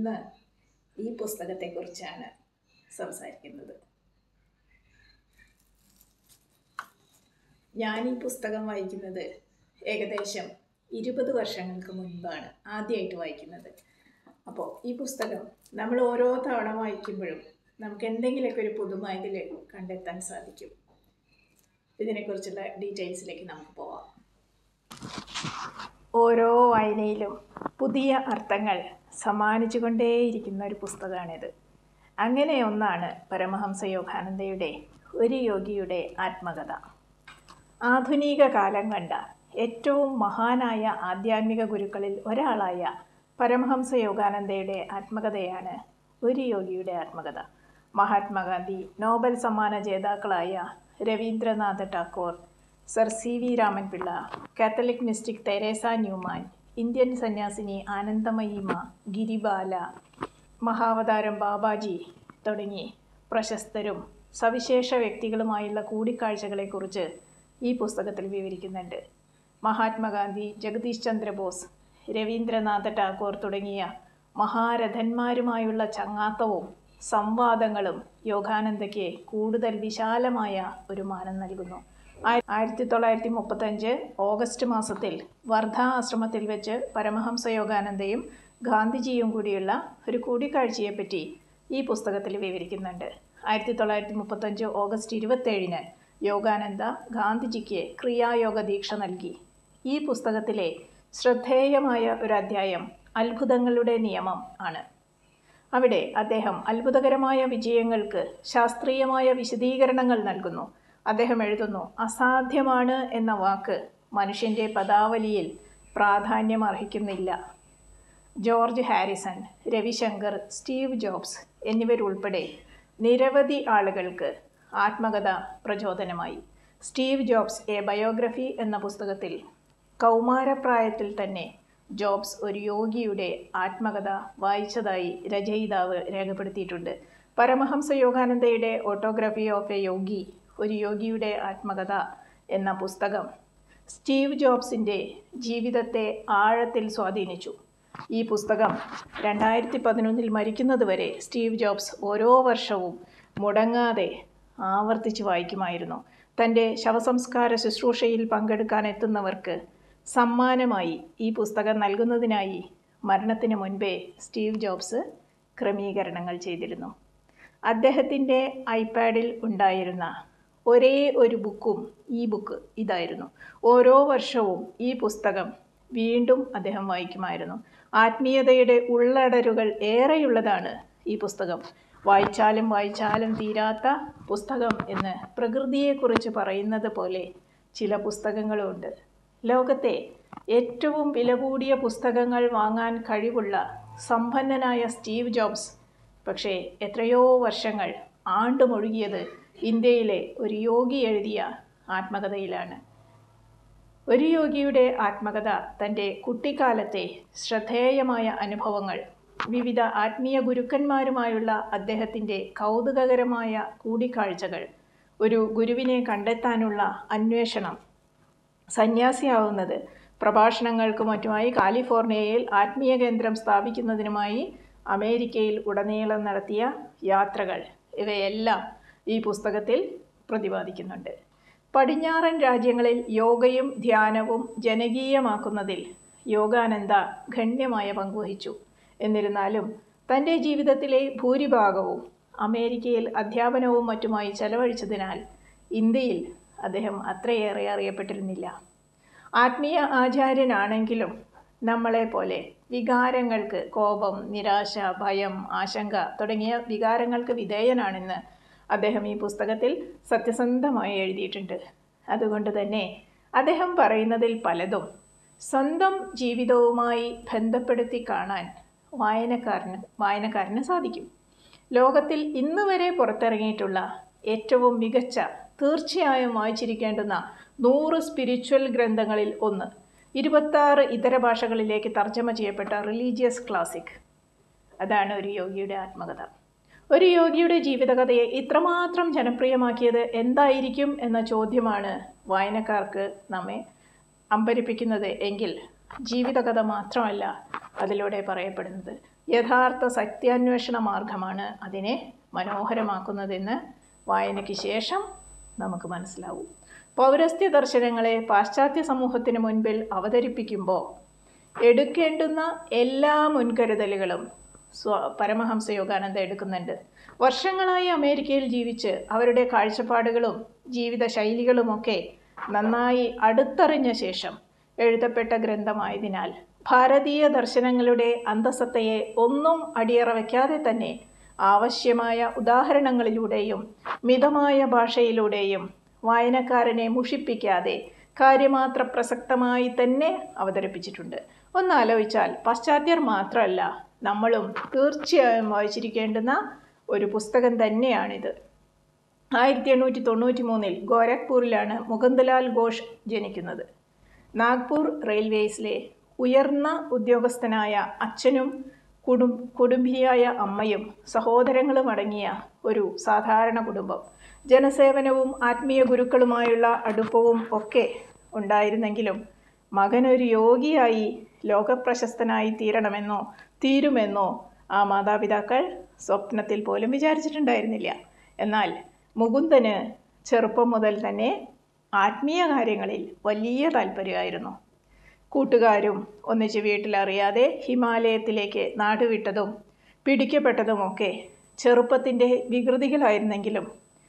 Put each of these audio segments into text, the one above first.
ഇന്ന് ഈ പുസ്തകത്തെക്കുറിച്ചാണ് സംസാരിക്കുന്നത് ഞാൻ ഈ പുസ്തകം വായിക്കുന്നത് ഏകദേശം ഇരുപത് വർഷങ്ങൾക്ക് മുൻപാണ് ആദ്യമായിട്ട് വായിക്കുന്നത് അപ്പോൾ ഈ പുസ്തകം നമ്മൾ ഓരോ തവണ വായിക്കുമ്പോഴും നമുക്ക് എന്തെങ്കിലുമൊക്കെ ഒരു പുതുമ ഇതിൽ കണ്ടെത്താൻ സാധിക്കും ഇതിനെക്കുറിച്ചുള്ള ഡീറ്റെയിൽസിലേക്ക് നമുക്ക് പോവാം ഓരോ വായനയിലും പുതിയ അർത്ഥങ്ങൾ സമ്മാനിച്ചുകൊണ്ടേയിരിക്കുന്ന ഒരു പുസ്തകമാണിത് അങ്ങനെ ഒന്നാണ് പരമഹംസ യോഗാനന്ദയുടെ ഒരു യോഗിയുടെ ആത്മകഥ ആധുനിക കാലം കണ്ട ഏറ്റവും മഹാനായ ആധ്യാത്മിക ഗുരുക്കളിൽ ഒരാളായ പരമഹംസ യോഗാനന്ദയുടെ ആത്മകഥയാണ് ഒരു യോഗിയുടെ ആത്മകഥ മഹാത്മാഗാന്ധി നോബൽ സമ്മാന ജേതാക്കളായ Rabindranath Tagore sir C V Raman Pillai Catholic mystic Teresa Newman Indian സന്യാസിനി ആനന്ദമയിമ ഗിരിബാല മഹാവതാരം ബാബാജി തുടങ്ങി പ്രശസ്തരും സവിശേഷ വ്യക്തികളുമായുള്ള കൂടിക്കാഴ്ചകളെക്കുറിച്ച് ഈ പുസ്തകത്തിൽ വിവരിക്കുന്നുണ്ട് മഹാത്മാഗാന്ധി ജഗദീഷ് ചന്ദ്രബോസ് രവീന്ദ്രനാഥ ടാഗോർ തുടങ്ങിയ മഹാരഥന്മാരുമായുള്ള ചങ്ങാത്തവും സംവാദങ്ങളും യോഗാനന്ദയ്ക്ക് കൂടുതൽ വിശാലമായ ഒരു മാനം നൽകുന്നു ആയിരത്തി തൊള്ളായിരത്തി മുപ്പത്തഞ്ച് ഓഗസ്റ്റ് മാസത്തിൽ വർദ്ധ ആശ്രമത്തിൽ വെച്ച് പരമഹംസ യോഗാനന്ദയും ഗാന്ധിജിയും കൂടിയുള്ള ഒരു കൂടിക്കാഴ്ചയെപ്പറ്റി ഈ പുസ്തകത്തിൽ വിവരിക്കുന്നുണ്ട് ആയിരത്തി തൊള്ളായിരത്തി മുപ്പത്തഞ്ച് ഓഗസ്റ്റ് ഇരുപത്തേഴിന് യോഗാനന്ദ ഗാന്ധിജിക്ക് ക്രിയായോഗ ദീക്ഷ നൽകി ഈ പുസ്തകത്തിലെ ശ്രദ്ധേയമായ ഒരു അധ്യായം അത്ഭുതങ്ങളുടെ നിയമം ആണ് അവിടെ അദ്ദേഹം അത്ഭുതകരമായ വിജയങ്ങൾക്ക് ശാസ്ത്രീയമായ വിശദീകരണങ്ങൾ നൽകുന്നു അദ്ദേഹം എഴുതുന്നു അസാധ്യമാണ് എന്ന വാക്ക് മനുഷ്യൻ്റെ പദാവലിയിൽ പ്രാധാന്യം അർഹിക്കുന്നില്ല George Harrison Ravishankar Steve jobs എന്നിവരുൾപ്പെടെ നിരവധി ആളുകൾക്ക് ആത്മകഥ പ്രചോദനമായി സ്റ്റീവ് ജോബ്സ് എ ബയോഗ്രഫി എന്ന പുസ്തകത്തിൽ കൗമാരപ്രായത്തിൽ തന്നെ ജോബ്സ് ഒരു യോഗിയുടെ ആത്മകഥ വായിച്ചതായി രചയിതാവ് രേഖപ്പെടുത്തിയിട്ടുണ്ട് പരമഹംസ യോഗാനന്ദയുടെ ഓട്ടോഗ്രാഫി ഓഫ് എ യോഗി ഒരു യോഗിയുടെ ആത്മകഥ എന്ന പുസ്തകം സ്റ്റീവ് ജോബ്സിൻ്റെ ജീവിതത്തെ ആഴത്തിൽ സ്വാധീനിച്ചു ഈ പുസ്തകം രണ്ടായിരത്തി പതിനൊന്നിൽ മരിക്കുന്നതുവരെ സ്റ്റീവ് ജോബ്സ് ഓരോ വർഷവും മുടങ്ങാതെ ആവർത്തിച്ച് വായിക്കുമായിരുന്നു തൻ്റെ ശവസംസ്കാര ശുശ്രൂഷയിൽ പങ്കെടുക്കാൻ എത്തുന്നവർക്ക് സമ്മാനമായി ഈ പുസ്തകം നൽകുന്നതിനായി മരണത്തിന് മുൻപേ സ്റ്റീവ് ജോബ്സ് ക്രമീകരണങ്ങൾ ചെയ്തിരുന്നു അദ്ദേഹത്തിൻ്റെ ഐപാഡിൽ ഉണ്ടായിരുന്ന ഒരേ ഒരു ബുക്കും ഈ ബുക്ക് ഇതായിരുന്നു ഓരോ വർഷവും ഈ പുസ്തകം വീണ്ടും അദ്ദേഹം വായിക്കുമായിരുന്നു ആത്മീയതയുടെ ഉള്ളടരുകൾ ഏറെയുള്ളതാണ് ഈ പുസ്തകം വായിച്ചാലും വായിച്ചാലും തീരാത്ത പുസ്തകം എന്ന് പ്രകൃതിയെക്കുറിച്ച് പറയുന്നത് പോലെ ചില പുസ്തകങ്ങളുണ്ട് ലോകത്തെ ഏറ്റവും വില കൂടിയ പുസ്തകങ്ങൾ വാങ്ങാൻ കഴിവുള്ള സമ്പന്നനായ സ്റ്റീവ് ജോബ്സ് പക്ഷേ എത്രയോ വർഷങ്ങൾ ആണ്ടുമൊഴുകിയത് ഇന്ത്യയിലെ ഒരു യോഗി എഴുതിയ ആത്മകഥയിലാണ് ഒരു യോഗിയുടെ ആത്മകഥ തൻ്റെ കുട്ടിക്കാലത്തെ ശ്രദ്ധേയമായ അനുഭവങ്ങൾ വിവിധ ആത്മീയ ഗുരുക്കന്മാരുമായുള്ള അദ്ദേഹത്തിൻ്റെ കൗതുകകരമായ കൂടിക്കാഴ്ചകൾ ഒരു ഗുരുവിനെ കണ്ടെത്താനുള്ള അന്വേഷണം സന്യാസിയാവുന്നത് പ്രഭാഷണങ്ങൾക്കും മറ്റുമായി കാലിഫോർണിയയിൽ ആത്മീയ കേന്ദ്രം സ്ഥാപിക്കുന്നതിനുമായി അമേരിക്കയിൽ ഉടനീളം നടത്തിയ യാത്രകൾ ഇവയെല്ലാം ഈ പുസ്തകത്തിൽ പ്രതിപാദിക്കുന്നുണ്ട് പടിഞ്ഞാറൻ രാജ്യങ്ങളിൽ യോഗയും ധ്യാനവും ജനകീയമാക്കുന്നതിൽ യോഗാനന്ദ ഗണ്യമായ പങ്കുവഹിച്ചു എന്നിരുന്നാലും തൻ്റെ ജീവിതത്തിലെ ഭൂരിഭാഗവും അമേരിക്കയിൽ അധ്യാപനവും മറ്റുമായി ചെലവഴിച്ചതിനാൽ ഇന്ത്യയിൽ അദ്ദേഹം അത്രയേറെ അറിയപ്പെട്ടിരുന്നില്ല ആത്മീയ ആചാര്യനാണെങ്കിലും നമ്മളെപ്പോലെ വികാരങ്ങൾക്ക് കോപം നിരാശ ഭയം ആശങ്ക തുടങ്ങിയ വികാരങ്ങൾക്ക് വിധേയനാണെന്ന് അദ്ദേഹം ഈ പുസ്തകത്തിൽ സത്യസന്ധമായി എഴുതിയിട്ടുണ്ട് അതുകൊണ്ട് തന്നെ അദ്ദേഹം പറയുന്നതിൽ പലതും സ്വന്തം ജീവിതവുമായി ബന്ധപ്പെടുത്തി കാണാൻ വായനക്കാരന് വായനക്കാരന് സാധിക്കും ലോകത്തിൽ ഇന്ന് വരെ പുറത്തിറങ്ങിയിട്ടുള്ള ഏറ്റവും മികച്ച തീർച്ചയായും വായിച്ചിരിക്കേണ്ടുന്ന നൂറ് സ്പിരിച്വൽ ഗ്രന്ഥങ്ങളിൽ ഒന്ന് ഇരുപത്താറ് ഇതര ഭാഷകളിലേക്ക് തർജ്ജമ ചെയ്യപ്പെട്ട റിലീജിയസ് ക്ലാസിക് അതാണ് ഒരു യോഗിയുടെ ആത്മകഥ ഒരു യോഗിയുടെ ജീവിതകഥയെ ഇത്രമാത്രം ജനപ്രിയമാക്കിയത് എന്തായിരിക്കും എന്ന ചോദ്യമാണ് വായനക്കാർക്ക് നമ്മെ അമ്പരിപ്പിക്കുന്നത് എങ്കിൽ ജീവിതകഥ മാത്രമല്ല അതിലൂടെ പറയപ്പെടുന്നത് യഥാർത്ഥ സത്യാന്വേഷണ മാർഗമാണ് അതിനെ മനോഹരമാക്കുന്നതെന്ന് വായനയ്ക്ക് ശേഷം നമുക്ക് മനസ്സിലാവും പൗരസ്ത്യ ദർശനങ്ങളെ പാശ്ചാത്യ സമൂഹത്തിന് മുൻപിൽ അവതരിപ്പിക്കുമ്പോൾ എടുക്കേണ്ടുന്ന എല്ലാ മുൻകരുതലുകളും സ്വ പരമഹംസ യോഗാനന്ദ എടുക്കുന്നുണ്ട് വർഷങ്ങളായി അമേരിക്കയിൽ ജീവിച്ച് അവരുടെ കാഴ്ചപ്പാടുകളും ജീവിത ശൈലികളുമൊക്കെ നന്നായി അടുത്തറിഞ്ഞ ശേഷം എഴുതപ്പെട്ട ഗ്രന്ഥമായതിനാൽ ഭാരതീയ ദർശനങ്ങളുടെ അന്തസത്തയെ ഒന്നും അടിയറ വയ്ക്കാതെ തന്നെ ആവശ്യമായ ഉദാഹരണങ്ങളിലൂടെയും മിതമായ ഭാഷയിലൂടെയും വായനക്കാരനെ മുഷിപ്പിക്കാതെ കാര്യമാത്ര പ്രസക്തമായി തന്നെ അവതരിപ്പിച്ചിട്ടുണ്ട് ഒന്ന് ആലോചിച്ചാൽ പാശ്ചാത്യർ മാത്രമല്ല നമ്മളും തീർച്ചയായും വായിച്ചിരിക്കേണ്ടുന്ന ഒരു പുസ്തകം തന്നെയാണിത് ആയിരത്തി എണ്ണൂറ്റി തൊണ്ണൂറ്റി മൂന്നിൽ ഗോരഖ്പൂരിലാണ് മുകുന്ദലാൽ ഘോഷ് ജനിക്കുന്നത് നാഗ്പൂർ റെയിൽവേസിലെ ഉയർന്ന ഉദ്യോഗസ്ഥനായ അച്ഛനും കുടും കുടുംബിയായ അമ്മയും സഹോദരങ്ങളും അടങ്ങിയ ഒരു സാധാരണ കുടുംബം ജനസേവനവും ആത്മീയ ഗുരുക്കളുമായുള്ള അടുപ്പവും ഒക്കെ ഉണ്ടായിരുന്നെങ്കിലും മകനൊരു യോഗിയായി ലോകപ്രശസ്തനായി തീരണമെന്നോ തീരുമെന്നോ ആ മാതാപിതാക്കൾ സ്വപ്നത്തിൽ പോലും വിചാരിച്ചിട്ടുണ്ടായിരുന്നില്ല എന്നാൽ മുകുന്ദന് ചെറുപ്പം മുതൽ തന്നെ ആത്മീയ കാര്യങ്ങളിൽ വലിയ താല്പര്യമായിരുന്നു കൂട്ടുകാരും ഒന്നിച്ച് വീട്ടിലറിയാതെ ഹിമാലയത്തിലേക്ക് നാടുവിട്ടതും പിടിക്കപ്പെട്ടതുമൊക്കെ ചെറുപ്പത്തിൻ്റെ വികൃതികളായിരുന്നെങ്കിലും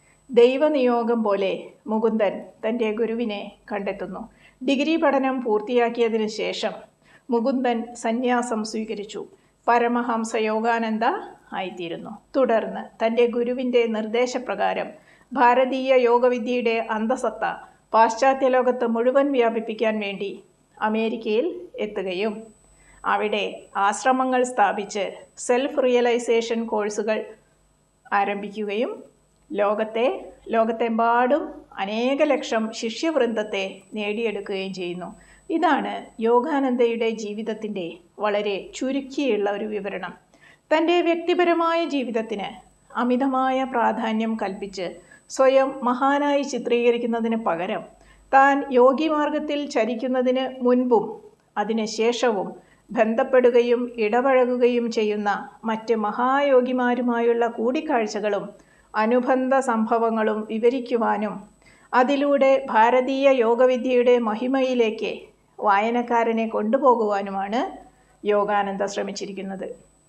ദൈവനിയോഗം പോലെ മുകുന്ദൻ തൻ്റെ ഗുരുവിനെ കണ്ടെത്തുന്നു ഡിഗ്രി പഠനം പൂർത്തിയാക്കിയതിനു ശേഷം മുകുന്ദൻ സന്യാസം സ്വീകരിച്ചു പരമഹംസ യോഗാനന്ദ ആയിത്തീരുന്നു തുടർന്ന് തൻ്റെ ഗുരുവിൻ്റെ നിർദ്ദേശപ്രകാരം ഭാരതീയ യോഗവിദ്യയുടെ അന്തസത്ത പാശ്ചാത്യ ലോകത്ത് മുഴുവൻ വ്യാപിപ്പിക്കാൻ വേണ്ടി അമേരിക്കയിൽ എത്തുകയും അവിടെ ആശ്രമങ്ങൾ സ്ഥാപിച്ച് സെൽഫ് റിയലൈസേഷൻ കോഴ്സുകൾ ആരംഭിക്കുകയും ലോകത്തെ ലോകത്തെമ്പാടും അനേക ലക്ഷം ശിഷ്യവൃന്ദത്തെ നേടിയെടുക്കുകയും ചെയ്യുന്നു ഇതാണ് യോഗാനന്ദയുടെ ജീവിതത്തിൻ്റെ വളരെ ചുരുക്കിയുള്ള ഒരു വിവരണം തൻ്റെ വ്യക്തിപരമായ ജീവിതത്തിന് അമിതമായ പ്രാധാന്യം കൽപ്പിച്ച് സ്വയം മഹാനായി ചിത്രീകരിക്കുന്നതിന് പകരം താൻ യോഗിമാർഗത്തിൽ ചരിക്കുന്നതിന് മുൻപും അതിന് ശേഷവും ബന്ധപ്പെടുകയും ഇടപഴകുകയും ചെയ്യുന്ന മറ്റ് മഹായോഗിമാരുമായുള്ള കൂടിക്കാഴ്ചകളും അനുബന്ധ സംഭവങ്ങളും വിവരിക്കുവാനും അതിലൂടെ ഭാരതീയ യോഗവിദ്യയുടെ മഹിമയിലേക്ക് വായനക്കാരനെ കൊണ്ടുപോകുവാനുമാണ് യോഗാനന്ദ ശ്രമിച്ചിരിക്കുന്നത്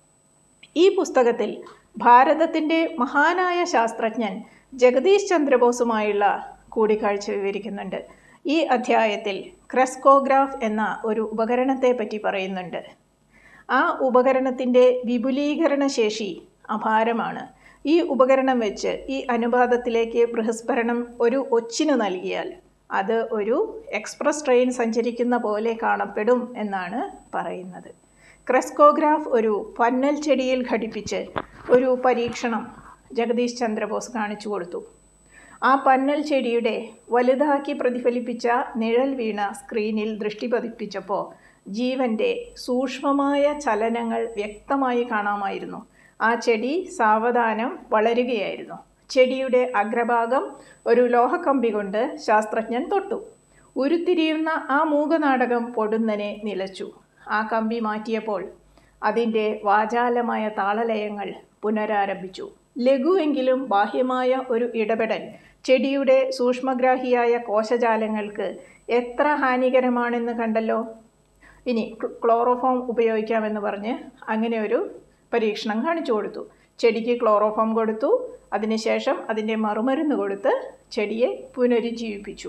ഈ പുസ്തകത്തിൽ ഭാരതത്തിൻ്റെ മഹാനായ ശാസ്ത്രജ്ഞൻ ജഗദീഷ് ചന്ദ്രബോസുമായുള്ള കൂടിക്കാഴ്ച വിവരിക്കുന്നുണ്ട് ഈ അധ്യായത്തിൽ ക്രെസ്കോഗ്രാഫ് എന്ന ഒരു ഉപകരണത്തെ പറ്റി പറയുന്നുണ്ട് ആ ഉപകരണത്തിൻ്റെ വിപുലീകരണ ശേഷി അപാരമാണ് ഈ ഉപകരണം വെച്ച് ഈ അനുപാതത്തിലേക്ക് ബൃഹസ്ഫരണം ഒരു ഒച്ചിന് നൽകിയാൽ അത് ഒരു എക്സ്പ്രസ് ട്രെയിൻ സഞ്ചരിക്കുന്ന പോലെ കാണപ്പെടും എന്നാണ് പറയുന്നത് ക്രെസ്കോഗ്രാഫ് ഒരു പന്നൽ ചെടിയിൽ ഘടിപ്പിച്ച് ഒരു പരീക്ഷണം ജഗദീഷ് ചന്ദ്രബോസ് കാണിച്ചു കൊടുത്തു ആ പന്നൽ ചെടിയുടെ വലുതാക്കി പ്രതിഫലിപ്പിച്ച നിഴൽ വീണ സ്ക്രീനിൽ ദൃഷ്ടി പതിപ്പിച്ചപ്പോൾ ജീവൻ്റെ സൂക്ഷ്മമായ ചലനങ്ങൾ വ്യക്തമായി കാണാമായിരുന്നു ആ ചെടി സാവധാനം വളരുകയായിരുന്നു ചെടിയുടെ അഗ്രഭാഗം ഒരു ലോഹക്കമ്പി കൊണ്ട് ശാസ്ത്രജ്ഞൻ തൊട്ടു ഉരുത്തിരിയുന്ന ആ മൂകനാടകം പൊടുന്നനെ നിലച്ചു ആ കമ്പി മാറ്റിയപ്പോൾ അതിൻ്റെ വാചാലമായ താളലയങ്ങൾ പുനരാരംഭിച്ചു ലഘുവെങ്കിലും ബാഹ്യമായ ഒരു ഇടപെടൽ ചെടിയുടെ സൂക്ഷ്മഗ്രാഹിയായ കോശജാലങ്ങൾക്ക് എത്ര ഹാനികരമാണെന്ന് കണ്ടല്ലോ ഇനി ക്ലോറോഫോം ഉപയോഗിക്കാമെന്ന് പറഞ്ഞ് അങ്ങനെ ഒരു പരീക്ഷണം കാണിച്ചു കൊടുത്തു ചെടിക്ക് ക്ലോറോഫോം കൊടുത്തു അതിനുശേഷം അതിൻ്റെ മറുമരുന്ന് കൊടുത്ത് ചെടിയെ പുനരുജ്ജീവിപ്പിച്ചു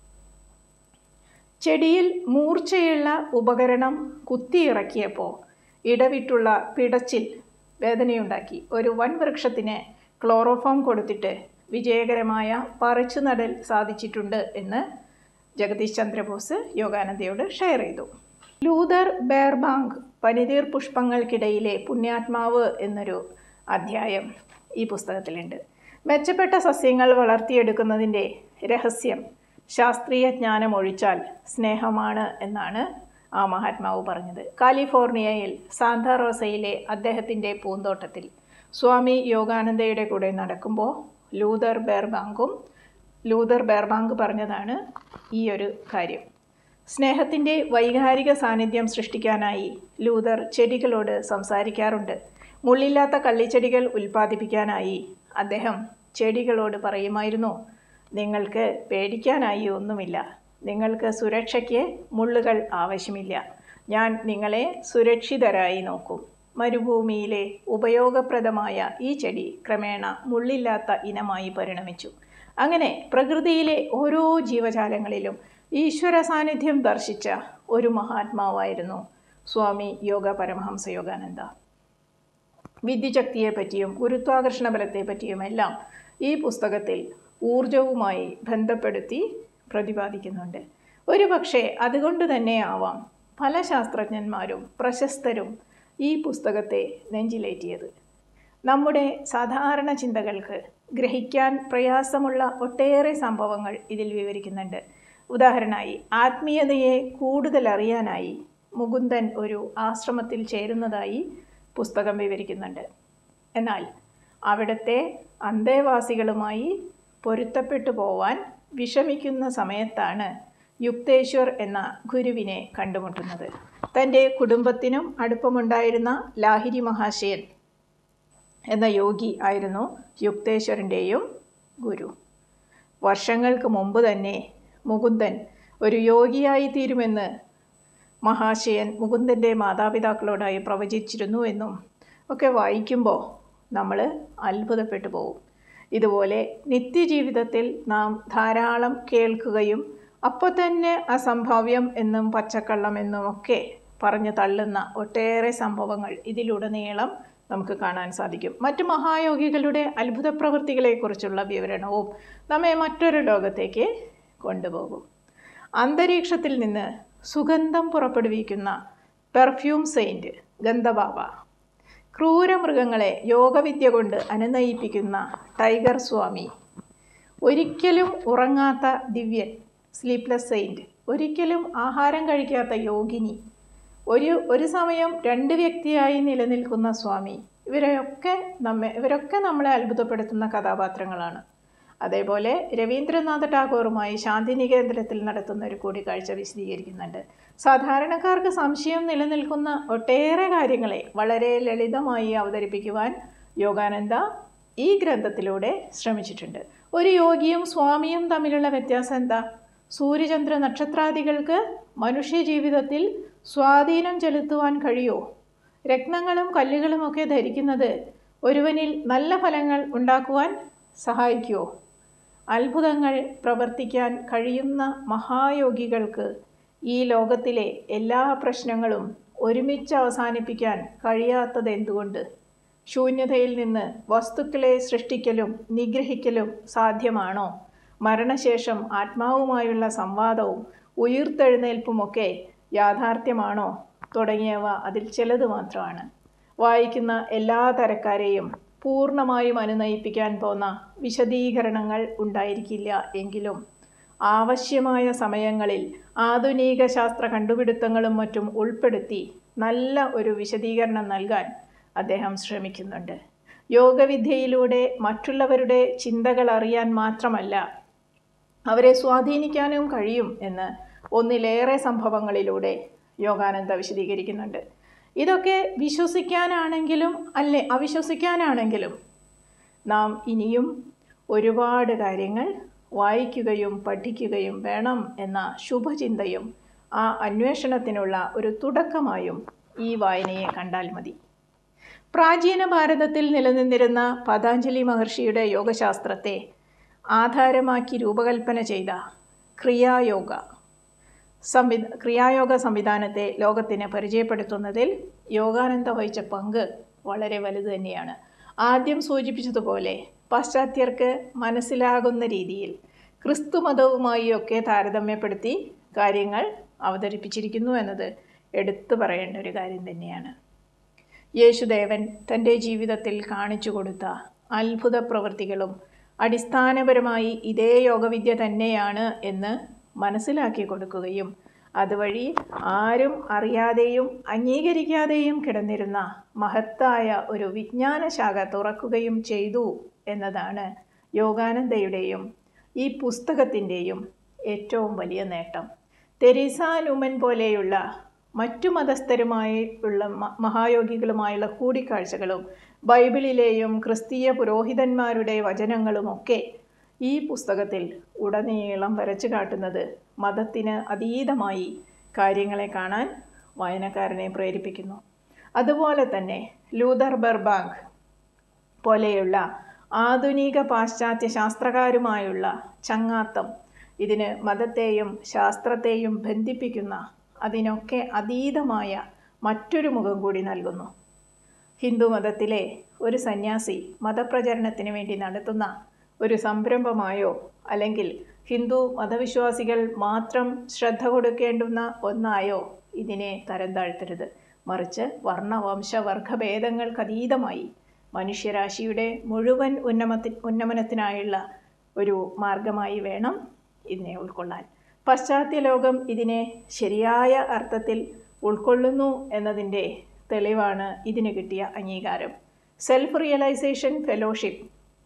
ചെടിയിൽ മൂർച്ചയുള്ള ഉപകരണം കുത്തിയിറക്കിയപ്പോൾ ഇടവിട്ടുള്ള പിടച്ചിൽ വേദനയുണ്ടാക്കി ഒരു വൻ വൃക്ഷത്തിന് ക്ലോറോഫോം കൊടുത്തിട്ട് വിജയകരമായ പറിച്ചു നടൽ സാധിച്ചിട്ടുണ്ട് എന്ന് ജഗദീഷ് ചന്ദ്രബോസ് യോഗാനന്ദയോട് ഷെയർ ചെയ്തു ലൂതർ ബേർബാങ്ക് പനിതീർ പുഷ്പങ്ങൾക്കിടയിലെ പുണ്യാത്മാവ് എന്നൊരു അധ്യായം ഈ പുസ്തകത്തിലുണ്ട് മെച്ചപ്പെട്ട സസ്യങ്ങൾ വളർത്തിയെടുക്കുന്നതിൻ്റെ രഹസ്യം ശാസ്ത്രീയ ജ്ഞാനം ഒഴിച്ചാൽ സ്നേഹമാണ് എന്നാണ് ആ മഹാത്മാവ് പറഞ്ഞത് കാലിഫോർണിയയിൽ സാന്താറോസയിലെ അദ്ദേഹത്തിൻ്റെ പൂന്തോട്ടത്തിൽ സ്വാമി യോഗാനന്ദയുടെ കൂടെ നടക്കുമ്പോൾ ലൂതർ ബേർബാങ്കും ലൂതർ ബേർബാങ്ക് പറഞ്ഞതാണ് ഈ ഒരു കാര്യം സ്നേഹത്തിൻ്റെ വൈകാരിക സാന്നിധ്യം സൃഷ്ടിക്കാനായി ലൂതർ ചെടികളോട് സംസാരിക്കാറുണ്ട് മുള്ളില്ലാത്ത കള്ളിച്ചെടികൾ ഉൽപ്പാദിപ്പിക്കാനായി അദ്ദേഹം ചെടികളോട് പറയുമായിരുന്നു നിങ്ങൾക്ക് പേടിക്കാനായി ഒന്നുമില്ല നിങ്ങൾക്ക് സുരക്ഷയ്ക്ക് മുള്ളുകൾ ആവശ്യമില്ല ഞാൻ നിങ്ങളെ സുരക്ഷിതരായി നോക്കും മരുഭൂമിയിലെ ഉപയോഗപ്രദമായ ഈ ചെടി ക്രമേണ മുള്ളില്ലാത്ത ഇനമായി പരിണമിച്ചു അങ്ങനെ പ്രകൃതിയിലെ ഓരോ ജീവജാലങ്ങളിലും ഈശ്വര സാന്നിധ്യം ദർശിച്ച ഒരു മഹാത്മാവായിരുന്നു സ്വാമി യോഗ പരമഹംസ യോഗാനന്ദ വിദ്യുശക്തിയെപ്പറ്റിയും ഗുരുത്വാകർഷണ ബലത്തെപ്പറ്റിയും എല്ലാം ഈ പുസ്തകത്തിൽ ഊർജവുമായി ബന്ധപ്പെടുത്തി പ്രതിപാദിക്കുന്നുണ്ട് ഒരു പക്ഷേ അതുകൊണ്ട് തന്നെ ആവാം പല ശാസ്ത്രജ്ഞന്മാരും പ്രശസ്തരും ഈ പുസ്തകത്തെ നെഞ്ചിലേറ്റിയത് നമ്മുടെ സാധാരണ ചിന്തകൾക്ക് ഗ്രഹിക്കാൻ പ്രയാസമുള്ള ഒട്ടേറെ സംഭവങ്ങൾ ഇതിൽ വിവരിക്കുന്നുണ്ട് ഉദാഹരണമായി ആത്മീയതയെ കൂടുതൽ അറിയാനായി മുകുന്ദൻ ഒരു ആശ്രമത്തിൽ ചേരുന്നതായി പുസ്തകം വിവരിക്കുന്നുണ്ട് എന്നാൽ അവിടുത്തെ അന്തേവാസികളുമായി പൊരുത്തപ്പെട്ടു പോവാൻ വിഷമിക്കുന്ന സമയത്താണ് യുക്തേശ്വർ എന്ന ഗുരുവിനെ കണ്ടുമുട്ടുന്നത് തൻ്റെ കുടുംബത്തിനും അടുപ്പമുണ്ടായിരുന്ന ലാഹിരി മഹാശയൻ എന്ന യോഗി ആയിരുന്നു യുക്തേശ്വരൻ്റെയും ഗുരു വർഷങ്ങൾക്ക് മുമ്പ് തന്നെ മുകുന്ദൻ ഒരു യോഗിയായി തീരുമെന്ന് മഹാശയൻ മുകുന്ദൻ്റെ മാതാപിതാക്കളോടായി പ്രവചിച്ചിരുന്നു എന്നും ഒക്കെ വായിക്കുമ്പോൾ നമ്മൾ അത്ഭുതപ്പെട്ടു പോകും ഇതുപോലെ നിത്യജീവിതത്തിൽ നാം ധാരാളം കേൾക്കുകയും അപ്പോൾ തന്നെ അസംഭാവ്യം എന്നും പച്ചക്കള്ളം എന്നും ഒക്കെ പറഞ്ഞു തള്ളുന്ന ഒട്ടേറെ സംഭവങ്ങൾ ഇതിലുടനീളം നമുക്ക് കാണാൻ സാധിക്കും മറ്റു മഹായോഗികളുടെ അത്ഭുത പ്രവൃത്തികളെക്കുറിച്ചുള്ള വിവരണവും നമ്മെ മറ്റൊരു ലോകത്തേക്ക് കൊണ്ടുപോകും അന്തരീക്ഷത്തിൽ നിന്ന് സുഗന്ധം പുറപ്പെടുവിക്കുന്ന പെർഫ്യൂം സെയിൻറ്റ് ഗന്ധബാബ ക്രൂരമൃഗങ്ങളെ യോഗവിദ്യ കൊണ്ട് അനുനയിപ്പിക്കുന്ന ടൈഗർ സ്വാമി ഒരിക്കലും ഉറങ്ങാത്ത ദിവ്യൻ സ്ലീപ്ലെസ് സെയിൻറ്റ് ഒരിക്കലും ആഹാരം കഴിക്കാത്ത യോഗിനി ഒരു ഒരു സമയം രണ്ട് വ്യക്തിയായി നിലനിൽക്കുന്ന സ്വാമി ഇവരെയൊക്കെ നമ്മെ ഇവരൊക്കെ നമ്മളെ അത്ഭുതപ്പെടുത്തുന്ന കഥാപാത്രങ്ങളാണ് അതേപോലെ രവീന്ദ്രനാഥ ടാഗോറുമായി ശാന്തിനികേന്ദ്രത്തിൽ നടത്തുന്ന ഒരു കൂടിക്കാഴ്ച വിശദീകരിക്കുന്നുണ്ട് സാധാരണക്കാർക്ക് സംശയം നിലനിൽക്കുന്ന ഒട്ടേറെ കാര്യങ്ങളെ വളരെ ലളിതമായി അവതരിപ്പിക്കുവാൻ യോഗാനന്ദ ഈ ഗ്രന്ഥത്തിലൂടെ ശ്രമിച്ചിട്ടുണ്ട് ഒരു യോഗിയും സ്വാമിയും തമ്മിലുള്ള വ്യത്യാസം എന്താ സൂര്യചന്ദ്ര നക്ഷത്രാദികൾക്ക് മനുഷ്യ ജീവിതത്തിൽ സ്വാധീനം ചെലുത്തുവാൻ കഴിയുമോ രത്നങ്ങളും കല്ലുകളുമൊക്കെ ധരിക്കുന്നത് ഒരുവനിൽ നല്ല ഫലങ്ങൾ ഉണ്ടാക്കുവാൻ സഹായിക്കുമോ അത്ഭുതങ്ങൾ പ്രവർത്തിക്കാൻ കഴിയുന്ന മഹായോഗികൾക്ക് ഈ ലോകത്തിലെ എല്ലാ പ്രശ്നങ്ങളും ഒരുമിച്ച് അവസാനിപ്പിക്കാൻ കഴിയാത്തത് എന്തുകൊണ്ട് ശൂന്യതയിൽ നിന്ന് വസ്തുക്കളെ സൃഷ്ടിക്കലും നിഗ്രഹിക്കലും സാധ്യമാണോ മരണശേഷം ആത്മാവുമായുള്ള സംവാദവും ഉയിർത്തെഴുന്നേൽപ്പുമൊക്കെ യാഥാർത്ഥ്യമാണോ തുടങ്ങിയവ അതിൽ ചിലത് മാത്രമാണ് വായിക്കുന്ന എല്ലാ തരക്കാരെയും പൂർണ്ണമായും അനുനയിപ്പിക്കാൻ പോന്ന വിശദീകരണങ്ങൾ ഉണ്ടായിരിക്കില്ല എങ്കിലും ആവശ്യമായ സമയങ്ങളിൽ ആധുനിക ശാസ്ത്ര കണ്ടുപിടുത്തങ്ങളും മറ്റും ഉൾപ്പെടുത്തി നല്ല ഒരു വിശദീകരണം നൽകാൻ അദ്ദേഹം ശ്രമിക്കുന്നുണ്ട് യോഗവിദ്യയിലൂടെ മറ്റുള്ളവരുടെ ചിന്തകൾ അറിയാൻ മാത്രമല്ല അവരെ സ്വാധീനിക്കാനും കഴിയും എന്ന് ഒന്നിലേറെ സംഭവങ്ങളിലൂടെ യോഗാനന്ദ വിശദീകരിക്കുന്നുണ്ട് ഇതൊക്കെ വിശ്വസിക്കാനാണെങ്കിലും അല്ലെ അവിശ്വസിക്കാനാണെങ്കിലും നാം ഇനിയും ഒരുപാട് കാര്യങ്ങൾ വായിക്കുകയും പഠിക്കുകയും വേണം എന്ന ശുഭചിന്തയും ആ അന്വേഷണത്തിനുള്ള ഒരു തുടക്കമായും ഈ വായനയെ കണ്ടാൽ മതി പ്രാചീന ഭാരതത്തിൽ നിലനിന്നിരുന്ന പതാഞ്ജലി മഹർഷിയുടെ യോഗശാസ്ത്രത്തെ ആധാരമാക്കി രൂപകൽപ്പന ചെയ്ത ക്രിയായോഗ സംവി ക്രിയായോഗ സംവിധാനത്തെ ലോകത്തിന് പരിചയപ്പെടുത്തുന്നതിൽ യോഗാനന്ദ വഹിച്ച പങ്ക് വളരെ വലുത് തന്നെയാണ് ആദ്യം സൂചിപ്പിച്ചതുപോലെ പാശ്ചാത്യർക്ക് മനസ്സിലാകുന്ന രീതിയിൽ ക്രിസ്തു മതവുമായി ഒക്കെ താരതമ്യപ്പെടുത്തി കാര്യങ്ങൾ അവതരിപ്പിച്ചിരിക്കുന്നു എന്നത് എടുത്തു പറയേണ്ട ഒരു കാര്യം തന്നെയാണ് യേശുദേവൻ തൻ്റെ ജീവിതത്തിൽ കാണിച്ചു കൊടുത്ത അത്ഭുത പ്രവൃത്തികളും അടിസ്ഥാനപരമായി ഇതേ യോഗവിദ്യ തന്നെയാണ് എന്ന് മനസ്സിലാക്കി കൊടുക്കുകയും അതുവഴി ആരും അറിയാതെയും അംഗീകരിക്കാതെയും കിടന്നിരുന്ന മഹത്തായ ഒരു വിജ്ഞാനശാഖ തുറക്കുകയും ചെയ്തു എന്നതാണ് യോഗാനന്ദയുടെയും ഈ പുസ്തകത്തിൻ്റെയും ഏറ്റവും വലിയ നേട്ടം തെരേസ നുമൻ പോലെയുള്ള മറ്റു മതസ്ഥരുമായി ഉള്ള മ- മഹായോഗികളുമായുള്ള കൂടിക്കാഴ്ചകളും ബൈബിളിലെയും ക്രിസ്തീയ പുരോഹിതന്മാരുടെ വചനങ്ങളുമൊക്കെ ഈ പുസ്തകത്തിൽ ഉടനീളം വരച്ചു കാട്ടുന്നത് മതത്തിന് അതീതമായി കാര്യങ്ങളെ കാണാൻ വായനക്കാരനെ പ്രേരിപ്പിക്കുന്നു അതുപോലെ തന്നെ ലൂതർ ബെർബാങ്ക് പോലെയുള്ള ആധുനിക പാശ്ചാത്യ ശാസ്ത്രകാരുമായുള്ള ചങ്ങാത്തം ഇതിന് മതത്തെയും ശാസ്ത്രത്തെയും ബന്ധിപ്പിക്കുന്ന അതിനൊക്കെ അതീതമായ മറ്റൊരു മുഖം കൂടി നൽകുന്നു ഹിന്ദു മതത്തിലെ ഒരു സന്യാസി മതപ്രചരണത്തിന് വേണ്ടി നടത്തുന്ന ഒരു സംരംഭമായോ അല്ലെങ്കിൽ ഹിന്ദു മതവിശ്വാസികൾ മാത്രം ശ്രദ്ധ കൊടുക്കേണ്ടുന്ന ഒന്നായോ ഇതിനെ തരം താഴ്ത്തരുത് മറിച്ച് വർണ്ണ വംശ വർഗഭേദങ്ങൾക്കതീതമായി മനുഷ്യരാശിയുടെ മുഴുവൻ ഉന്നമത്തി ഉന്നമനത്തിനായുള്ള ഒരു മാർഗമായി വേണം ഇതിനെ ഉൾക്കൊള്ളാൻ പാശ്ചാത്യ ലോകം ഇതിനെ ശരിയായ അർത്ഥത്തിൽ ഉൾക്കൊള്ളുന്നു എന്നതിൻ്റെ തെളിവാണ് ഇതിന് കിട്ടിയ അംഗീകാരം സെൽഫ് റിയലൈസേഷൻ ഫെലോഷിപ്പ്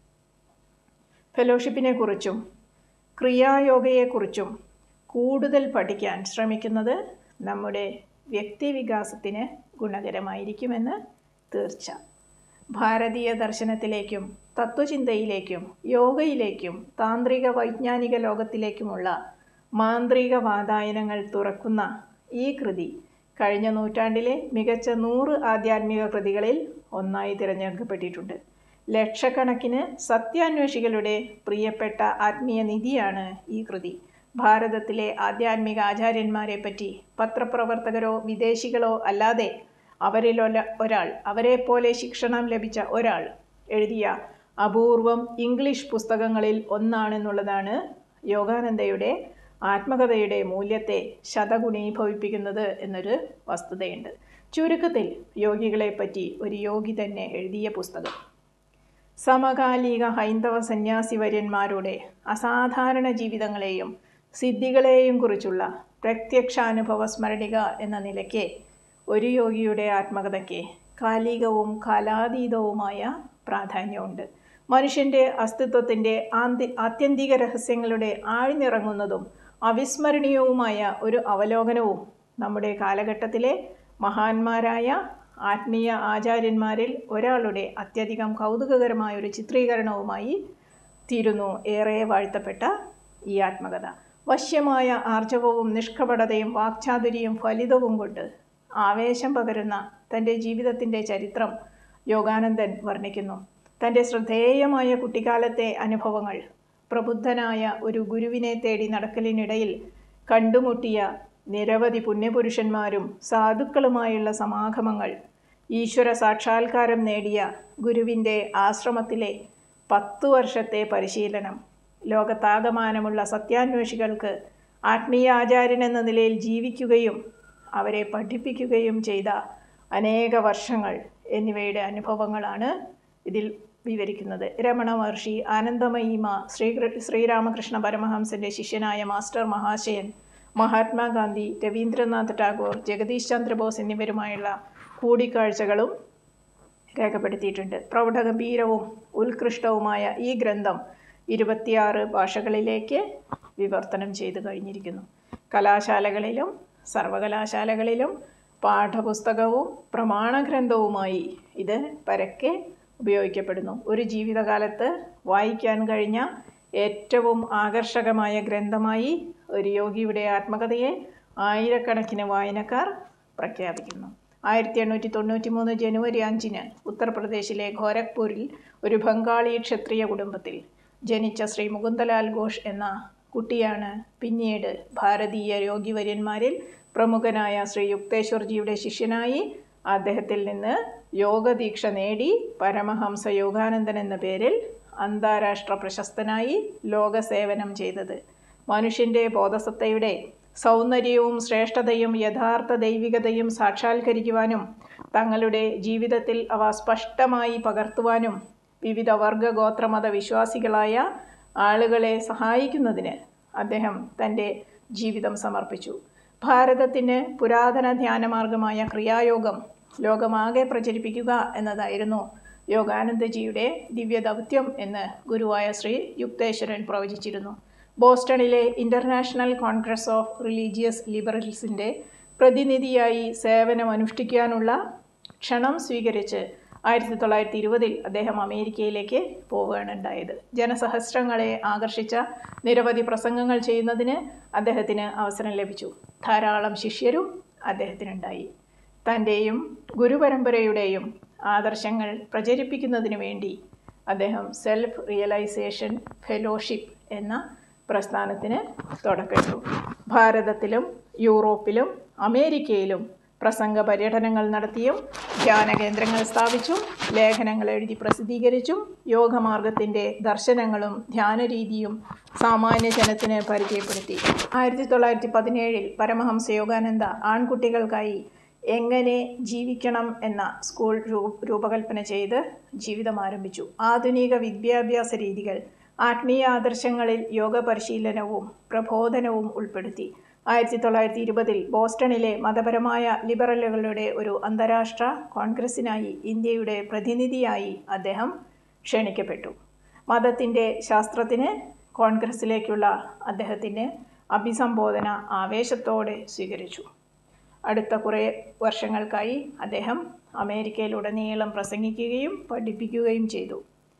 ഫെലോഷിപ്പിനെ കുറിച്ചും ക്രിയായോഗയെക്കുറിച്ചും കൂടുതൽ പഠിക്കാൻ ശ്രമിക്കുന്നത് നമ്മുടെ വ്യക്തിവികാസത്തിന് ഗുണകരമായിരിക്കുമെന്ന് തീർച്ച ഭാരതീയ ദർശനത്തിലേക്കും തത്വചിന്തയിലേക്കും യോഗയിലേക്കും താന്ത്രിക വൈജ്ഞാനിക ലോകത്തിലേക്കുമുള്ള മാന്ത്രിക വാതായനങ്ങൾ തുറക്കുന്ന ഈ കൃതി കഴിഞ്ഞ നൂറ്റാണ്ടിലെ മികച്ച നൂറ് ആധ്യാത്മിക കൃതികളിൽ ഒന്നായി തിരഞ്ഞെടുക്കപ്പെട്ടിട്ടുണ്ട് ലക്ഷക്കണക്കിന് സത്യാന്വേഷികളുടെ പ്രിയപ്പെട്ട ആത്മീയ നിധിയാണ് ഈ കൃതി ഭാരതത്തിലെ ആധ്യാത്മിക ആചാര്യന്മാരെ പറ്റി പത്രപ്രവർത്തകരോ വിദേശികളോ അല്ലാതെ അവരിൽ ഒല- ഒരാൾ അവരെപ്പോലെ ശിക്ഷണം ലഭിച്ച ഒരാൾ എഴുതിയ അപൂർവം ഇംഗ്ലീഷ് പുസ്തകങ്ങളിൽ ഒന്നാണെന്നുള്ളതാണ് യോഗാനന്ദയുടെ ആത്മകഥയുടെ മൂല്യത്തെ ശതഗുണീഭവിപ്പിക്കുന്നത് എന്നൊരു വസ്തുതയുണ്ട് ചുരുക്കത്തിൽ യോഗികളെപ്പറ്റി ഒരു യോഗി തന്നെ എഴുതിയ പുസ്തകം സമകാലിക ഹൈന്ദവ സന്യാസിവര്യന്മാരുടെ അസാധാരണ ജീവിതങ്ങളെയും സിദ്ധികളെയും കുറിച്ചുള്ള പ്രത്യക്ഷാനുഭവ സ്മരണിക എന്ന നിലയ്ക്ക് ഒരു യോഗിയുടെ ആത്മകഥയ്ക്ക് കാലികവും കാലാതീതവുമായ പ്രാധാന്യമുണ്ട് മനുഷ്യൻ്റെ അസ്തിത്വത്തിൻ്റെ ആന്തി ആത്യന്തിക രഹസ്യങ്ങളുടെ ആഴ്ന്നിറങ്ങുന്നതും അവിസ്മരണീയവുമായ ഒരു അവലോകനവും നമ്മുടെ കാലഘട്ടത്തിലെ മഹാന്മാരായ ആത്മീയ ആചാര്യന്മാരിൽ ഒരാളുടെ അത്യധികം കൗതുകകരമായ ഒരു ചിത്രീകരണവുമായി തീരുന്നു ഏറെ വാഴ്ത്തപ്പെട്ട ഈ ആത്മകഥ വശ്യമായ ആർജവവും നിഷ്കപടതയും വാക്ചാതുരിയും ഫലിതവും കൊണ്ട് ആവേശം പകരുന്ന തൻ്റെ ജീവിതത്തിൻ്റെ ചരിത്രം യോഗാനന്ദൻ വർണ്ണിക്കുന്നു തൻ്റെ ശ്രദ്ധേയമായ കുട്ടിക്കാലത്തെ അനുഭവങ്ങൾ പ്രബുദ്ധനായ ഒരു ഗുരുവിനെ തേടി നടക്കലിനിടയിൽ കണ്ടുമുട്ടിയ നിരവധി പുണ്യപുരുഷന്മാരും സാധുക്കളുമായുള്ള സമാഗമങ്ങൾ ഈശ്വര സാക്ഷാത്കാരം നേടിയ ഗുരുവിൻ്റെ ആശ്രമത്തിലെ പത്തു വർഷത്തെ പരിശീലനം ലോകത്താകമാനമുള്ള സത്യാന്വേഷികൾക്ക് ആത്മീയ ആചാര്യൻ എന്ന നിലയിൽ ജീവിക്കുകയും അവരെ പഠിപ്പിക്കുകയും ചെയ്ത അനേക വർഷങ്ങൾ എന്നിവയുടെ അനുഭവങ്ങളാണ് ഇതിൽ വിവരിക്കുന്നത് രമണ മഹർഷി ആനന്ദമയിമ ശ്രീ ശ്രീരാമകൃഷ്ണ പരമഹംസന്റെ ശിഷ്യനായ മാസ്റ്റർ മഹാശയൻ മഹാത്മാഗാന്ധി രവീന്ദ്രനാഥ് ടാഗോർ ജഗദീഷ് ചന്ദ്രബോസ് എന്നിവരുമായുള്ള കൂടിക്കാഴ്ചകളും രേഖപ്പെടുത്തിയിട്ടുണ്ട് പ്രൗഢഗംഭീരവും ഉത്കൃഷ്ടവുമായ ഈ ഗ്രന്ഥം ഇരുപത്തിയാറ് ഭാഷകളിലേക്ക് വിവർത്തനം ചെയ്തു കഴിഞ്ഞിരിക്കുന്നു കലാശാലകളിലും സർവകലാശാലകളിലും പാഠപുസ്തകവും പ്രമാണഗ്രന്ഥവുമായി ഇത് പരക്കെ ഉപയോഗിക്കപ്പെടുന്നു ഒരു ജീവിതകാലത്ത് വായിക്കാൻ കഴിഞ്ഞ ഏറ്റവും ആകർഷകമായ ഗ്രന്ഥമായി ഒരു യോഗിയുടെ ആത്മകഥയെ ആയിരക്കണക്കിന് വായനക്കാർ പ്രഖ്യാപിക്കുന്നു ആയിരത്തി എണ്ണൂറ്റി തൊണ്ണൂറ്റി മൂന്ന് ജനുവരി അഞ്ചിന് ഉത്തർപ്രദേശിലെ ഗോരഖ്പൂരിൽ ഒരു ബംഗാളി ക്ഷത്രിയ കുടുംബത്തിൽ ജനിച്ച ശ്രീ മുകുന്ദലാൽ ഘോഷ് എന്ന കുട്ടിയാണ് പിന്നീട് ഭാരതീയ യോഗിവര്യന്മാരിൽ പ്രമുഖനായ ശ്രീ യുക്തേശ്വർജിയുടെ ശിഷ്യനായി അദ്ദേഹത്തിൽ നിന്ന് യോഗദീക്ഷ നേടി പരമഹംസ യോഗാനന്ദൻ എന്ന പേരിൽ അന്താരാഷ്ട്ര പ്രശസ്തനായി ലോകസേവനം ചെയ്തത് മനുഷ്യൻ്റെ ബോധസത്തയുടെ സൗന്ദര്യവും ശ്രേഷ്ഠതയും യഥാർത്ഥ ദൈവികതയും സാക്ഷാത്കരിക്കുവാനും തങ്ങളുടെ ജീവിതത്തിൽ അവ സ്പഷ്ടമായി പകർത്തുവാനും വിവിധ വർഗ ഗോത്രമത വിശ്വാസികളായ ആളുകളെ സഹായിക്കുന്നതിന് അദ്ദേഹം തൻ്റെ ജീവിതം സമർപ്പിച്ചു ഭാരതത്തിന് പുരാതന ധ്യാനമാർഗമായ ക്രിയായോഗം ലോകമാകെ പ്രചരിപ്പിക്കുക എന്നതായിരുന്നു യോഗാനന്ദജിയുടെ ദിവ്യദൗത്യം എന്ന് ഗുരുവായ ശ്രീ യുക്തേശ്വരൻ പ്രവചിച്ചിരുന്നു ബോസ്റ്റണിലെ ഇൻ്റർനാഷണൽ കോൺഗ്രസ് ഓഫ് റിലീജിയസ് ലിബറൽസിൻ്റെ പ്രതിനിധിയായി സേവനമനുഷ്ഠിക്കാനുള്ള ക്ഷണം സ്വീകരിച്ച് ആയിരത്തി തൊള്ളായിരത്തി ഇരുപതിൽ അദ്ദേഹം അമേരിക്കയിലേക്ക് പോവുകയാണ് ഉണ്ടായത് ജനസഹസ്രങ്ങളെ ആകർഷിച്ച നിരവധി പ്രസംഗങ്ങൾ ചെയ്യുന്നതിന് അദ്ദേഹത്തിന് അവസരം ലഭിച്ചു ധാരാളം ശിഷ്യരും അദ്ദേഹത്തിനുണ്ടായി തൻ്റെയും ഗുരുപരമ്പരയുടെയും ആദർശങ്ങൾ പ്രചരിപ്പിക്കുന്നതിന് വേണ്ടി അദ്ദേഹം സെൽഫ് റിയലൈസേഷൻ ഫെലോഷിപ്പ് എന്ന പ്രസ്ഥാനത്തിന് തുടക്കമിട്ടു ഭാരതത്തിലും യൂറോപ്പിലും അമേരിക്കയിലും പ്രസംഗ പര്യടനങ്ങൾ നടത്തിയും ധ്യാന കേന്ദ്രങ്ങൾ സ്ഥാപിച്ചും ലേഖനങ്ങൾ എഴുതി പ്രസിദ്ധീകരിച്ചും യോഗമാർഗത്തിൻ്റെ ദർശനങ്ങളും ധ്യാനരീതിയും സാമാന്യ ജനത്തിന് പരിചയപ്പെടുത്തി ആയിരത്തി തൊള്ളായിരത്തി പതിനേഴിൽ പരമഹംസ യോഗാനന്ദ ആൺകുട്ടികൾക്കായി എങ്ങനെ ജീവിക്കണം എന്ന സ്കൂൾ രൂപകൽപ്പന ചെയ്ത് ജീവിതം ആരംഭിച്ചു ആധുനിക വിദ്യാഭ്യാസ രീതികൾ ആത്മീയ ആദർശങ്ങളിൽ യോഗ പരിശീലനവും പ്രബോധനവും ഉൾപ്പെടുത്തി ആയിരത്തി തൊള്ളായിരത്തി ഇരുപതിൽ ബോസ്റ്റണിലെ മതപരമായ ലിബറലുകളുടെ ഒരു അന്താരാഷ്ട്ര കോൺഗ്രസിനായി ഇന്ത്യയുടെ പ്രതിനിധിയായി അദ്ദേഹം ക്ഷണിക്കപ്പെട്ടു മതത്തിൻ്റെ ശാസ്ത്രത്തിന് കോൺഗ്രസിലേക്കുള്ള അദ്ദേഹത്തിൻ്റെ അഭിസംബോധന ആവേശത്തോടെ സ്വീകരിച്ചു അടുത്ത കുറേ വർഷങ്ങൾക്കായി അദ്ദേഹം അമേരിക്കയിലുടനീളം പ്രസംഗിക്കുകയും പഠിപ്പിക്കുകയും ചെയ്തു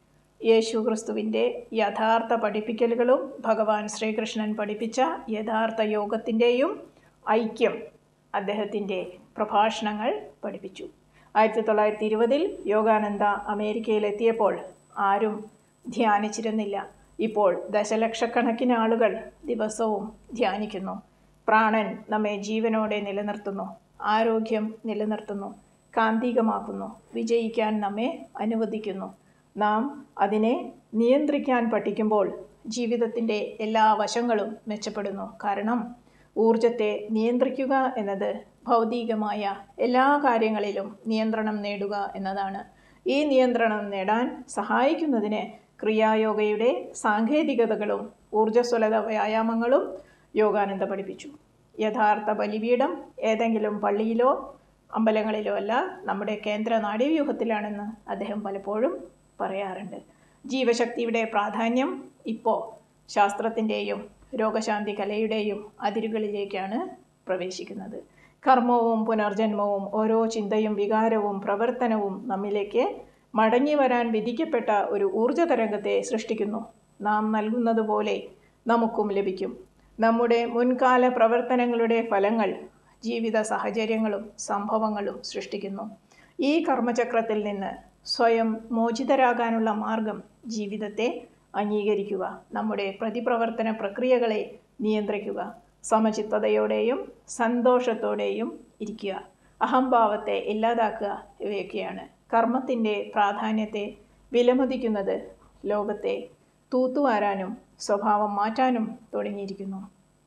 യേശു ക്രിസ്തുവിൻ്റെ യഥാർത്ഥ പഠിപ്പിക്കലുകളും ഭഗവാൻ ശ്രീകൃഷ്ണൻ പഠിപ്പിച്ച യഥാർത്ഥ യോഗത്തിൻ്റെയും ഐക്യം അദ്ദേഹത്തിൻ്റെ പ്രഭാഷണങ്ങൾ പഠിപ്പിച്ചു ആയിരത്തി തൊള്ളായിരത്തി ഇരുപതിൽ യോഗാനന്ദ അമേരിക്കയിലെത്തിയപ്പോൾ ആരും ധ്യാനിച്ചിരുന്നില്ല ഇപ്പോൾ ദശലക്ഷക്കണക്കിന് ആളുകൾ ദിവസവും ധ്യാനിക്കുന്നു പ്രാണൻ നമ്മെ ജീവനോടെ നിലനിർത്തുന്നു ആരോഗ്യം നിലനിർത്തുന്നു കാന്തികമാക്കുന്നു വിജയിക്കാൻ നമ്മെ അനുവദിക്കുന്നു നാം അതിനെ നിയന്ത്രിക്കാൻ പഠിക്കുമ്പോൾ ജീവിതത്തിൻ്റെ എല്ലാ വശങ്ങളും മെച്ചപ്പെടുന്നു കാരണം ഊർജത്തെ നിയന്ത്രിക്കുക എന്നത് ഭൗതികമായ എല്ലാ കാര്യങ്ങളിലും നിയന്ത്രണം നേടുക എന്നതാണ് ഈ നിയന്ത്രണം നേടാൻ സഹായിക്കുന്നതിന് ക്രിയായോഗയുടെ സാങ്കേതികതകളും ഊർജ്ജസ്വലത വ്യായാമങ്ങളും യോഗാനന്ദ പഠിപ്പിച്ചു യഥാർത്ഥ ബലിപീഠം ഏതെങ്കിലും പള്ളിയിലോ അമ്പലങ്ങളിലോ അല്ല നമ്മുടെ കേന്ദ്ര നാഡീവ്യൂഹത്തിലാണെന്ന് അദ്ദേഹം പലപ്പോഴും പറയാറുണ്ട് ജീവശക്തിയുടെ പ്രാധാന്യം ഇപ്പോൾ ശാസ്ത്രത്തിൻ്റെയും രോഗശാന്തി കലയുടെയും അതിരുകളിലേക്കാണ് പ്രവേശിക്കുന്നത് കർമ്മവും പുനർജന്മവും ഓരോ ചിന്തയും വികാരവും പ്രവർത്തനവും നമ്മിലേക്ക് മടങ്ങി വരാൻ വിധിക്കപ്പെട്ട ഒരു ഊർജ തരംഗത്തെ സൃഷ്ടിക്കുന്നു നാം നൽകുന്നത് പോലെ നമുക്കും ലഭിക്കും നമ്മുടെ മുൻകാല പ്രവർത്തനങ്ങളുടെ ഫലങ്ങൾ ജീവിത സാഹചര്യങ്ങളും സംഭവങ്ങളും സൃഷ്ടിക്കുന്നു ഈ കർമ്മചക്രത്തിൽ നിന്ന് സ്വയം മോചിതരാകാനുള്ള മാർഗം ജീവിതത്തെ അംഗീകരിക്കുക നമ്മുടെ പ്രതിപ്രവർത്തന പ്രക്രിയകളെ നിയന്ത്രിക്കുക സമചിത്തതയോടെയും സന്തോഷത്തോടെയും ഇരിക്കുക അഹംഭാവത്തെ ഇല്ലാതാക്കുക ഇവയൊക്കെയാണ് കർമ്മത്തിൻ്റെ പ്രാധാന്യത്തെ വിലമതിക്കുന്നത് ലോകത്തെ തൂത്തുവാരാനും സ്വഭാവം മാറ്റാനും തുടങ്ങിയിരിക്കുന്നു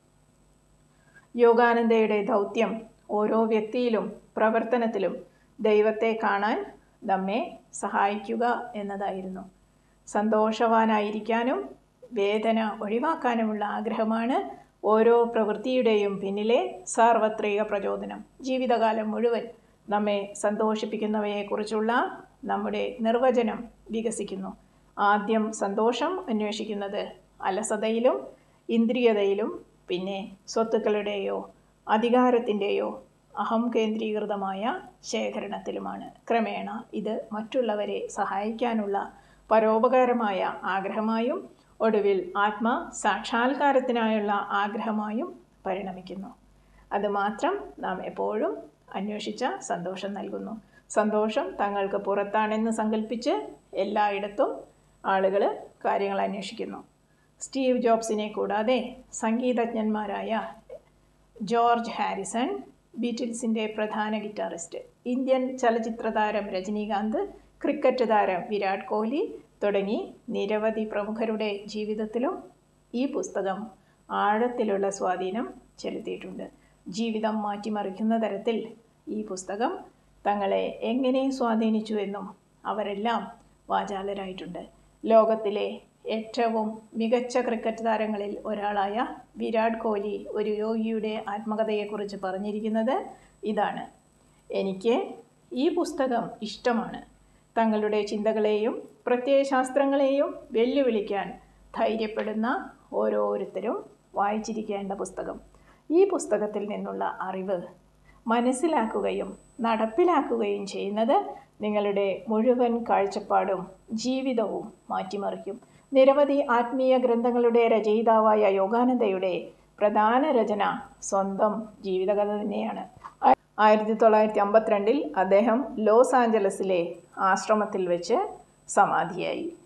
യോഗാനന്ദയുടെ ദൗത്യം ഓരോ വ്യക്തിയിലും പ്രവർത്തനത്തിലും ദൈവത്തെ കാണാൻ നമ്മെ സഹായിക്കുക എന്നതായിരുന്നു സന്തോഷവാനായിരിക്കാനും വേദന ഒഴിവാക്കാനുമുള്ള ആഗ്രഹമാണ് ഓരോ പ്രവൃത്തിയുടെയും പിന്നിലെ സാർവത്രിക പ്രചോദനം ജീവിതകാലം മുഴുവൻ നമ്മെ സന്തോഷിപ്പിക്കുന്നവയെക്കുറിച്ചുള്ള നമ്മുടെ നിർവചനം വികസിക്കുന്നു ആദ്യം സന്തോഷം അന്വേഷിക്കുന്നത് അലസതയിലും ഇന്ദ്രിയതയിലും പിന്നെ സ്വത്തുക്കളുടെയോ അധികാരത്തിൻ്റെയോ അഹം കേന്ദ്രീകൃതമായ ശേഖരണത്തിലുമാണ് ക്രമേണ ഇത് മറ്റുള്ളവരെ സഹായിക്കാനുള്ള പരോപകാരമായ ആഗ്രഹമായും ഒടുവിൽ ആത്മ സാക്ഷാത്കാരത്തിനായുള്ള ആഗ്രഹമായും പരിണമിക്കുന്നു അതുമാത്രം നാം എപ്പോഴും അന്വേഷിച്ച സന്തോഷം നൽകുന്നു സന്തോഷം തങ്ങൾക്ക് പുറത്താണെന്ന് സങ്കല്പിച്ച് എല്ലായിടത്തും ആളുകൾ കാര്യങ്ങൾ അന്വേഷിക്കുന്നു സ്റ്റീവ് ജോബ്സിനെ കൂടാതെ സംഗീതജ്ഞന്മാരായ ജോർജ് ഹാരിസൺ ബീറ്റിൽസിൻ്റെ പ്രധാന ഗിറ്റാറിസ്റ്റ് ഇന്ത്യൻ ചലച്ചിത്ര താരം രജനീകാന്ത് ക്രിക്കറ്റ് താരം വിരാട് കോഹ്ലി തുടങ്ങി നിരവധി പ്രമുഖരുടെ ജീവിതത്തിലും ഈ പുസ്തകം ആഴത്തിലുള്ള സ്വാധീനം ചെലുത്തിയിട്ടുണ്ട് ജീവിതം മാറ്റിമറിക്കുന്ന തരത്തിൽ ഈ പുസ്തകം തങ്ങളെ എങ്ങനെ സ്വാധീനിച്ചു എന്നും അവരെല്ലാം വാചാലരായിട്ടുണ്ട് ലോകത്തിലെ ഏറ്റവും മികച്ച ക്രിക്കറ്റ് താരങ്ങളിൽ ഒരാളായ വിരാട് കോഹ്ലി ഒരു യോഗിയുടെ ആത്മകഥയെക്കുറിച്ച് പറഞ്ഞിരിക്കുന്നത് ഇതാണ് എനിക്ക് ഈ പുസ്തകം ഇഷ്ടമാണ് തങ്ങളുടെ ചിന്തകളെയും പ്രത്യയശാസ്ത്രങ്ങളെയും വെല്ലുവിളിക്കാൻ ധൈര്യപ്പെടുന്ന ഓരോരുത്തരും വായിച്ചിരിക്കേണ്ട പുസ്തകം ഈ പുസ്തകത്തിൽ നിന്നുള്ള അറിവ് മനസ്സിലാക്കുകയും നടപ്പിലാക്കുകയും ചെയ്യുന്നത് നിങ്ങളുടെ മുഴുവൻ കാഴ്ചപ്പാടും ജീവിതവും മാറ്റിമറിക്കും നിരവധി ആത്മീയ ഗ്രന്ഥങ്ങളുടെ രചയിതാവായ യോഗാനന്ദയുടെ പ്രധാന രചന സ്വന്തം ജീവിതകഥ തന്നെയാണ് ആയിരത്തി തൊള്ളായിരത്തി അമ്പത്തിരണ്ടിൽ അദ്ദേഹം ലോസ് ആഞ്ചലസിലെ ആശ്രമത്തിൽ വെച്ച് സമാധിയായി